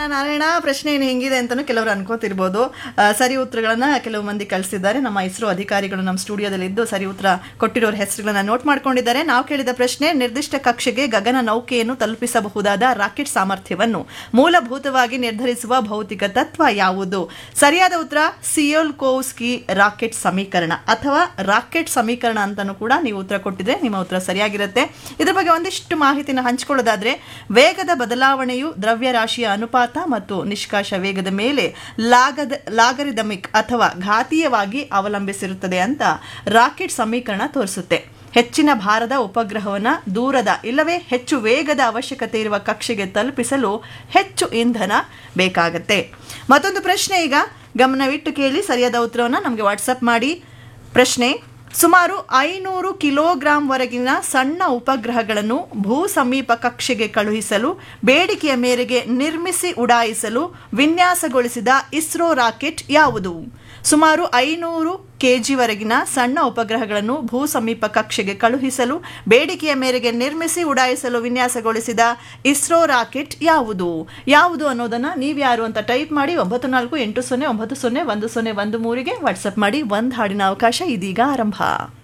ನಾರಾಯಣ ಪ್ರಶ್ನೆ ಏನು ಹೆಂಗಿದೆ ಅಂತಲೂ ಕೆಲವರು ಅನ್ಕೋತಿರ್ಬೋದು ಆ, ಸರಿ ಉತ್ತರಗಳನ್ನ ಕೆಲವು ಮಂದಿ ಕಳಿಸಿದ್ದಾರೆ ನಮ್ಮ ಇಸ್ರೋ ಅಧಿಕಾರಿಗಳು ನಮ್ಮ ಸ್ಟುಡಿಯೋದಲ್ಲಿ ಇದ್ದು ಸರಿ ಉತ್ತರ ಕೊಟ್ಟಿರೋರ ಹೆಸರುಗಳನ್ನ ನೋಟ್ ಮಾಡ್ಕೊಂಡಿದ್ದಾರೆ ನಾವು ಕೇಳಿದ ಪ್ರಶ್ನೆ ನಿರ್ದಿಷ್ಟ ಕಕ್ಷೆಗೆ ಗಗನ ನೌಕೆಯನ್ನು ತಲುಪಿಸಬಹುದಾದ ರಾಕೆಟ್ ಸಾಮರ್ಥ್ಯವನ್ನು ಮೂಲಭೂತವಾಗಿ ನಿರ್ಧರಿಸುವ ಭೌತಿಕ ತತ್ವ ಯಾವುದು ಸರಿಯಾದ ಉತ್ತರ ಸಿಯೋಲ್ಕೋವ್ಸ್ಕಿ ರಾಕೆಟ್ ಸಮೀಕರಣ ಅಥವಾ ರಾಕೆಟ್ ಸಮೀಕರಣ ಅಂತಾನೂ ಕೂಡ ನೀವು ಉತ್ತರ ಕೊಟ್ಟಿದ್ರೆ ನಿಮ್ಮ ಉತ್ತರ ಸರಿಯಾಗಿರುತ್ತೆ ಇದ್ರ ಬಗ್ಗೆ ಒಂದಿಷ್ಟು ಮಾಹಿತಿನ ಹಂಚಿಕೊಳ್ಳೋದಾದ್ರೆ ವೇಗದ ಬದಲಾವಣೆಯು ದ್ರವ್ಯರಾಶಿಯ ಅನುಪಾತ ಮತ್ತು ನಿಷ್ಕಾಶ ವೇಗದ ಮೇಲೆ ಲಾಗದ ಲಾಗರಿದಮಿಕ್ ಅಥವಾ ಘಾತೀಯವಾಗಿ ಅವಲಂಬಿಸಿರುತ್ತದೆ ಅಂತ ರಾಕೆಟ್ ಸಮೀಕರಣ ತೋರಿಸುತ್ತೆ ಹೆಚ್ಚಿನ ಭಾರದ ಉಪಗ್ರಹವನ್ನು ದೂರದ ಇಲ್ಲವೇ ಹೆಚ್ಚು ವೇಗದ ಅವಶ್ಯಕತೆ ಇರುವ ಕಕ್ಷೆಗೆ ತಲುಪಿಸಲು ಹೆಚ್ಚು ಇಂಧನ ಬೇಕಾಗತ್ತೆ ಮತ್ತೊಂದು ಪ್ರಶ್ನೆ ಈಗ ಗಮನವಿಟ್ಟು ಕೇಳಿ ಸರಿಯಾದ ಉತ್ತರವನ್ನು ನಮಗೆ ವಾಟ್ಸಪ್ ಮಾಡಿ ಪ್ರಶ್ನೆ ಸುಮಾರು ಐನೂರು ಕಿಲೋಗ್ರಾಂವರೆಗಿನ ಸಣ್ಣ ಉಪಗ್ರಹಗಳನ್ನು ಭೂ ಸಮೀಪ ಕಕ್ಷೆಗೆ ಕಳುಹಿಸಲು ಬೇಡಿಕೆಯ ಮೇರೆಗೆ ನಿರ್ಮಿಸಿ ಉಡಾಯಿಸಲು ವಿನ್ಯಾಸಗೊಳಿಸಿದ ಇಸ್ರೋ ರಾಕೆಟ್ ಯಾವುದು ಸುಮಾರು ಐನೂರು ಕೆಜಿವರೆಗಿನ ಸಣ್ಣ ಉಪಗ್ರಹಗಳನ್ನು ಭೂ ಸಮೀಪ ಕಕ್ಷೆಗೆ ಕಳುಹಿಸಲು ಬೇಡಿಕೆಯ ಮೇರೆಗೆ ನಿರ್ಮಿಸಿ ಉಡಾಯಿಸಲು ವಿನ್ಯಾಸಗೊಳಿಸಿದ ಇಸ್ರೋ ರಾಕೆಟ್ ಯಾವುದು ಯಾವುದು ಅನ್ನೋದನ್ನ ನೀವ್ಯಾರು ಅಂತ ಟೈಪ್ ಮಾಡಿ ಒಂಬತ್ತು ನಾಲ್ಕು ಎಂಟು ಸೊನ್ನೆ ಒಂಬತ್ತು ಸೊನ್ನೆ ಒಂದು ಸೊನ್ನೆ ಒಂದು ಮೂರಿಗೆ ವಾಟ್ಸಪ್ ಮಾಡಿ ಒಂದು ಹಾಡಿನ ಅವಕಾಶ ಇದೀಗ ಆರಂಭ